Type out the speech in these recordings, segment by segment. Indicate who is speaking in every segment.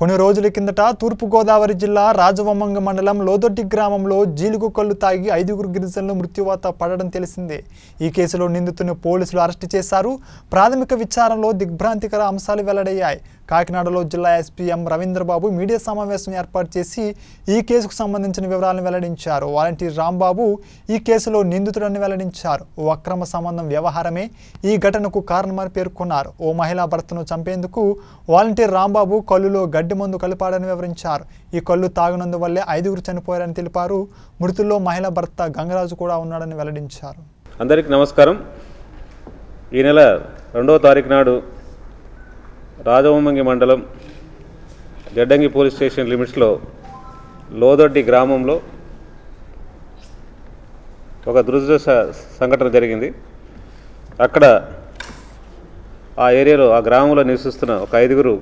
Speaker 1: కొన్ని రోజుల కిందట తూర్పుగోదావరి జిల్లా రాజవొమ్మంగ మండలం లోదొడ్డి గ్రామంలో జీలుగు కళ్ళు తాగి ఐదుగురు గిరిజనులు మృత్యువాత పడడం తెలిసిందే ఈ కేసులో నిందితుని పోలీసులు అరెస్టు చేశారు ప్రాథమిక విచారణలో దిగ్భ్రాంతికర అంశాలు వెల్లడయ్యాయి కాకినాడలో జిల్లా ఎస్పీ ఎం రవీంద్రబాబు మీడియా సమావేశం ఏర్పాటు చేసి ఈ కేసుకు సంబంధించిన వివరాలను వెల్లడించారు వాలంటీర్ రాంబాబు ఈ కేసులో నిందితుడని వెల్లడించారు ఓ అక్రమ సంబంధం వ్యవహారమే ఈ ఘటనకు కారణమని పేర్కొన్నారు ఓ మహిళా భర్తను చంపేందుకు వాలంటీర్ రాంబాబు కళ్ళులో గడ్డి మందు కలిపాడని వివరించారు ఈ కళ్ళు తాగినందువల్లే ఐదుగురు చనిపోయారని తెలిపారు మృతుల్లో మహిళా భర్త గంగరాజు కూడా ఉన్నాడని వెల్లడించారు
Speaker 2: అందరికీ నమస్కారం ఈ నెల రెండవ తారీఖు నాడు రాజవొమ్మంగి మండలం జడ్డంగి పోలీస్ స్టేషన్ లిమిట్స్లో లోదొడ్డి గ్రామంలో ఒక దురదృష్ట సంఘటన జరిగింది అక్కడ ఆ ఏరియాలో ఆ గ్రామంలో నివసిస్తున్న ఒక ఐదుగురు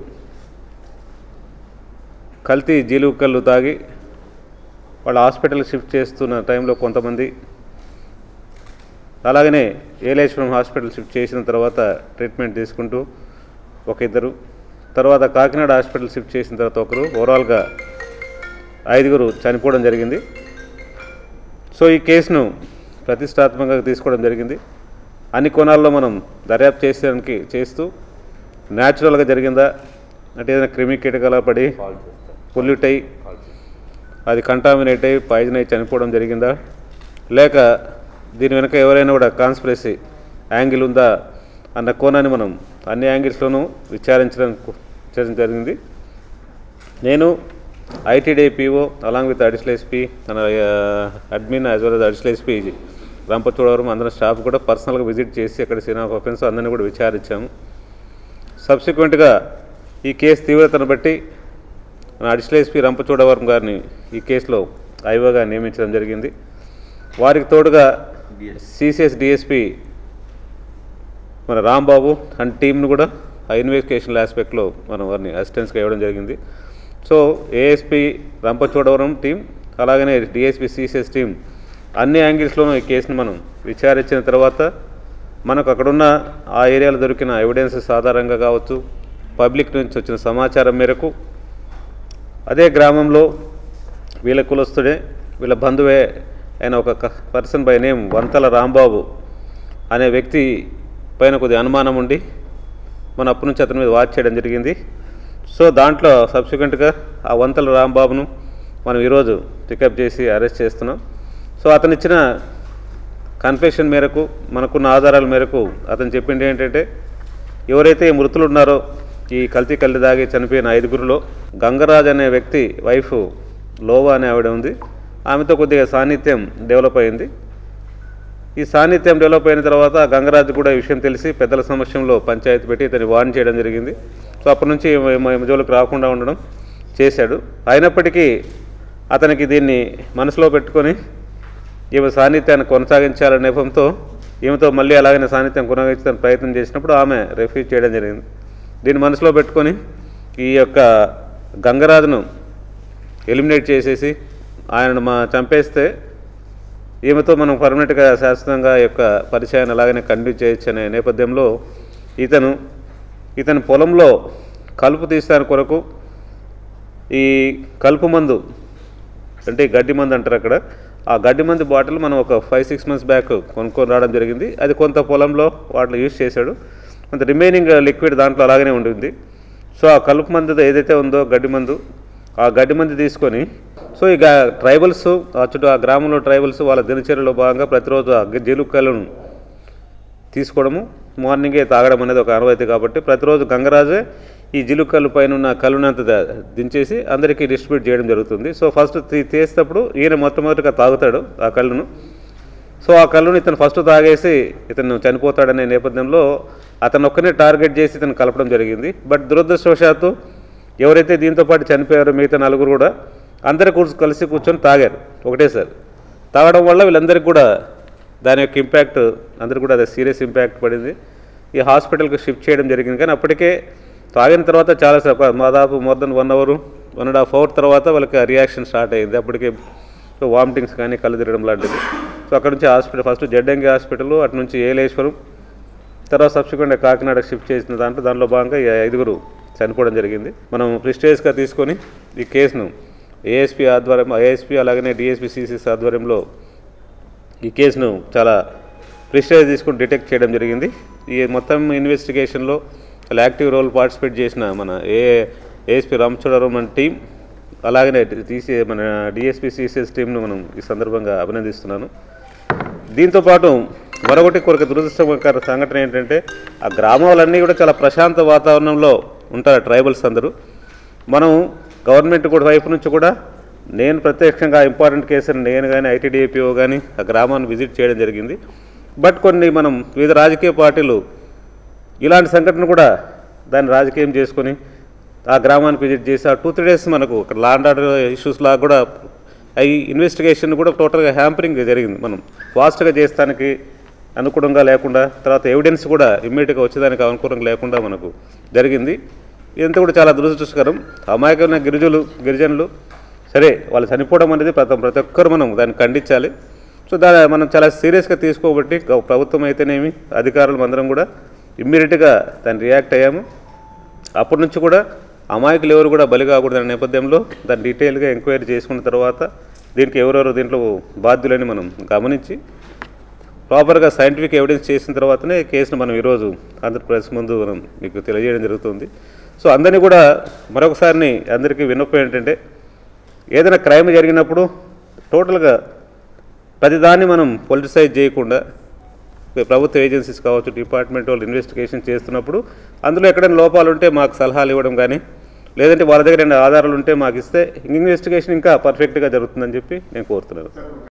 Speaker 2: కల్తీ జీలుకల్లు తాగి వాళ్ళ హాస్పిటల్ షిఫ్ట్ చేస్తున్న టైంలో కొంతమంది అలాగనే ఏలేశ్వరం హాస్పిటల్ షిఫ్ట్ చేసిన తర్వాత ట్రీట్మెంట్ తీసుకుంటూ ఒక ఇద్దరు తర్వాత కాకినాడ హాస్పిటల్ షిఫ్ట్ చేసిన తర్వాత ఒకరు ఓవరాల్గా ఐదుగురు చనిపోవడం జరిగింది సో ఈ కేసును ప్రతిష్టాత్మకంగా తీసుకోవడం జరిగింది అన్ని కోణాల్లో మనం దర్యాప్తు చేసేదానికి చేస్తూ న్యాచురల్గా జరిగిందా అంటే ఏదైనా క్రిమి కీటకాల పడి పొల్యూట్ అయి అది కంటామినేట్ అయి పాయిజన్ అయి చనిపోవడం జరిగిందా లేక దీని వెనుక ఎవరైనా కూడా కాన్స్పిరసీ యాంగిల్ ఉందా అన్న కోణాన్ని మనం అన్ని యాంగిల్స్లోనూ విచారించడం చేయడం జరిగింది నేను ITD PO along with additional SP మన admin as well as additional SP Rampachodavaram అందరం స్టాఫ్ కూడా పర్సనల్గా విజిట్ చేసి అక్కడ సీన్ ఆఫ్ అఫెన్స్ అందరినీ కూడా విచారించాము సబ్సిక్వెంట్గా ఈ కేసు తీవ్రతను బట్టి మన అడిషనల్ ఎస్పీ రంపచోడవరం గారిని ఈ కేసులో ఐఓగా నియమించడం జరిగింది వారికి తోడుగా సిసిఎస్ డిఎస్పి మన రాంబాబు అండ్ టీంను కూడా ఆ ఇన్వెస్టిగేషన్ ఆస్పెక్ట్లో మనం వారిని అసిస్టెన్స్గా ఇవ్వడం జరిగింది సో ఏఎస్పి రంపచోడవరం టీం అలాగనే డిఎస్పి సిసిఎస్ టీం అన్ని యాంగిల్స్లోనూ ఈ కేసును మనం విచారించిన తర్వాత మనకు అక్కడున్న ఆ ఏరియాలో దొరికిన ఎవిడెన్సెస్ ఆధారంగా కావచ్చు పబ్లిక్ నుంచి వచ్చిన సమాచారం మేరకు అదే గ్రామంలో వీళ్ళ కులస్తుడే వీళ్ళ బంధువే అయిన ఒక person by name Vanthala Rambabu అనే వ్యక్తి పైన కొద్దిగా అనుమానం ఉండి మన అప్పటి నుంచి అతని మీద వాచ్ చేయడం జరిగింది సో దాంట్లో సబ్సిక్వెంట్గా ఆ వంతల రాంబాబును మనం ఈరోజు పికప్ చేసి అరెస్ట్ చేస్తున్నాం సో అతను ఇచ్చిన కన్ఫెషన్ మేరకు మనకున్న ఆధారాల మేరకు అతను చెప్పింది ఏంటంటే ఎవరైతే ఈ మృతులు ఉన్నారో ఈ కల్తీ కల్లి దాగి చనిపోయిన ఐదుగురిలో గంగరాజ్ అనే వ్యక్తి వైఫ్ లోవా అనే ఆవిడ ఉంది ఆమెతో కొద్దిగా సాన్నిధ్యం డెవలప్ అయింది ఈ సాన్నిధ్యం డెవలప్ అయిన తర్వాత గంగరాజు కూడా ఈ విషయం తెలిసి పెద్దల సమక్షంలో పంచాయతీ పెట్టి ఇతని వార్న్ చేయడం జరిగింది సో అప్పటి నుంచి జోలికి రాకుండా ఉండడం చేశాడు అయినప్పటికీ అతనికి దీన్ని మనసులో పెట్టుకొని ఈమె సాన్నిధ్యాన్ని కొనసాగించాలనే నెపంతో ఈమెతో మళ్ళీ అలాగనే సాన్నిధ్యం కొనసాగించడానికి ప్రయత్నం చేసినప్పుడు ఆమె రిఫ్యూజ్ చేయడం జరిగింది దీన్ని మనసులో పెట్టుకొని ఈ యొక్క గంగరాజును ఎలిమినేట్ చేసేసి ఆయనను మా చంపేస్తే ఈమెతో మనం పర్మనెంట్గా శాశ్వతంగా ఈ యొక్క పరిచయాన్ని అలాగనే కంటిన్యూ చేయొచ్చు అనే నేపథ్యంలో ఇతను ఇతని పొలంలో కలుపు తీస్తాని కొరకు ఈ కలుపు మందు అంటే గడ్డి మందు అంటారు అక్కడ ఆ గడ్డి మందు బాటిల్ మనం ఒక ఫైవ్ సిక్స్ మంత్స్ బ్యాక్ కొనుక్కొని రావడం జరిగింది అది కొంత పొలంలో వాటిలో యూజ్ చేశాడు కొంత రిమైనింగ్ లిక్విడ్ దాంట్లో అలాగనే ఉండింది సో ఆ కలుపు మందు ఏదైతే ఉందో గడ్డి మందు ఆ గడ్డి మందు తీసుకొని సో ఇక ట్రైబల్స్ ఆ చుట్టూ ఆ గ్రామంలో ట్రైబల్స్ వాళ్ళ దినచర్యలో భాగంగా ప్రతిరోజు ఆ జీలుకలను తీసుకోవడము మార్నింగే తాగడం అనేది ఒక అనువైతే కాబట్టి ప్రతిరోజు గంగరాజే ఈ జిలుకల్లు పైన ఉన్న కళ్ళునంత ద- దించేసి అందరికీ డిస్ట్రిబ్యూట్ చేయడం జరుగుతుంది సో ఫస్ట్ తీ- తీసేటప్పుడు ఈయన మొట్టమొదటిగా తాగుతాడు ఆ కళ్ళును సో ఆ కళ్ళును ఇతను ఫస్ట్ తాగేసి ఇతను చనిపోతాడనే నేపథ్యంలో అతను ఒక్కనే టార్గెట్ చేసి ఇతను కలపడం జరిగింది బట్ దురదృష్టవశాత్తు ఎవరైతే దీంతో పాటు చనిపోయారో మిగతా నలుగురు కూడా అందరు కూర్చు కలిసి కూర్చొని తాగారు ఒకటేసారి తాగడం వల్ల వీళ్ళందరికీ కూడా దాని యొక్క ఇంపాక్ట్ అందరికీ కూడా అది సీరియస్ ఇంపాక్ట్ పడింది ఈ హాస్పిటల్కి షిఫ్ట్ చేయడం జరిగింది కానీ అప్పటికే తాగిన తర్వాత చాలా సేపు దాదాపు more than one hour one and half hour తర్వాత వాళ్ళకి ఆ రియాక్షన్ స్టార్ట్ అయింది అప్పటికే సో వామిటింగ్స్ కానీ కళ్ళు తిరగడం లాంటిది సో అక్కడ నుంచి హాస్పిటల్ ఫస్ట్ జడ్డంగి హాస్పిటల్ అటు నుంచి ఏలేశ్వరం తర్వాత సబ్సిక్వెంట్గా కాకినాడకు షిఫ్ట్ చేసిన దాంట్లో దానిలో భాగంగా ఈ ఐదుగురు చనిపోవడం జరిగింది మనం ప్రిస్టేజ్గా తీసుకొని ఈ కేసును ఏఎస్పీ ఆధ్వర్యం ఏఎస్పీ అలాగనే డిఎస్పీ సిసిఎస్ ఆధ్వర్యంలో ఈ కేసును చాలా ప్రిస్టేజ్ తీసుకుని డిటెక్ట్ చేయడం జరిగింది ఈ మొత్తం ఇన్వెస్టిగేషన్లో చాలా యాక్టివ్ రోల్ పార్టిసిపేట్ చేసిన మన ఏ ఏఎస్పీ రామచంద్రరావు మన టీం అలాగనే తీసే మన డిఎస్పీ సిసిఎస్ టీంను మనం ఈ సందర్భంగా అభినందిస్తున్నాను దీంతోపాటు మరొకటి కొరకు దురదృష్టకర సంఘటన ఏంటంటే ఆ గ్రామాలన్నీ కూడా చాలా ప్రశాంత వాతావరణంలో ఉంటారు ట్రైబల్స్ అందరూ మనం గవర్నమెంట్ కూడా వైపు నుంచి కూడా నేను ప్రత్యక్షంగా ఇంపార్టెంట్ కేసుని నేను కానీ ఐటీడీఏపీఓ కానీ ఆ గ్రామాన్ని విజిట్ చేయడం జరిగింది బట్ కొన్ని మనం వివిధ రాజకీయ పార్టీలు ఇలాంటి సంఘటన కూడా దాన్ని రాజకీయం చేసుకొని ఆ గ్రామానికి విజిట్ చేసి ఆ టూ త్రీ డేస్ మనకు అక్కడ లాండ్ ఆర్డర్ ఇష్యూస్ లాగా కూడా ఈ ఇన్వెస్టిగేషన్ కూడా టోటల్గా హ్యాంపరింగ్ జరిగింది మనం ఫాస్ట్గా చేస్తానికి అనుకూలంగా లేకుండా తర్వాత ఎవిడెన్స్ కూడా ఇమ్మీడియట్గా వచ్చేదానికి అనుకూలంగా లేకుండా మనకు జరిగింది ఇదంతా కూడా చాలా దురదృష్టకరం అమాయకమైన గిరిజులు గిరిజనులు సరే వాళ్ళు చనిపోవడం అనేది ప్రతి ప్రతి ఒక్కరు మనం దాన్ని ఖండించాలి సో దాన్ని మనం చాలా సీరియస్గా తీసుకోబట్టి గవ- ప్రభుత్వం అయితేనేమి అధికారులు అందరం కూడా ఇమ్మీడియట్గా దాన్ని రియాక్ట్ అయ్యాము అప్పటి నుంచి కూడా అమాయకులు ఎవరు కూడా బలి కాకూడదనే నేపథ్యంలో దాన్ని డీటెయిల్గా ఎంక్వైరీ చేసుకున్న తర్వాత దీనికి ఎవరెవరు దీంట్లో బాధ్యులని మనం గమనించి ప్రాపర్గా సైంటిఫిక్ ఎవిడెన్స్ చేసిన తర్వాతనే ఈ కేసును మనం ఈరోజు ఆంధ్రప్రదేశ్ ముందు మనం మీకు తెలియజేయడం జరుగుతుంది సో అందరినీ కూడా మరొకసారి అందరికీ విన్నపం ఏంటంటే ఏదైనా క్రైమ్ జరిగినప్పుడు టోటల్గా ప్రతిదాన్ని మనం పొలిటిసైజ్ చేయకుండా ప్రభుత్వ ఏజెన్సీస్ కావచ్చు డిపార్ట్మెంట్ వాళ్ళు ఇన్వెస్టిగేషన్ చేస్తున్నప్పుడు అందులో ఎక్కడైనా లోపాలు ఉంటే మాకు సలహాలు ఇవ్వడం కానీ లేదంటే వాళ్ళ దగ్గర ఏమైనా ఆధారాలు ఉంటే మాకు ఇస్తే ఇన్వెస్టిగేషన్ ఇంకా పర్ఫెక్ట్గా జరుగుతుందని చెప్పి నేను కోరుతున్నాను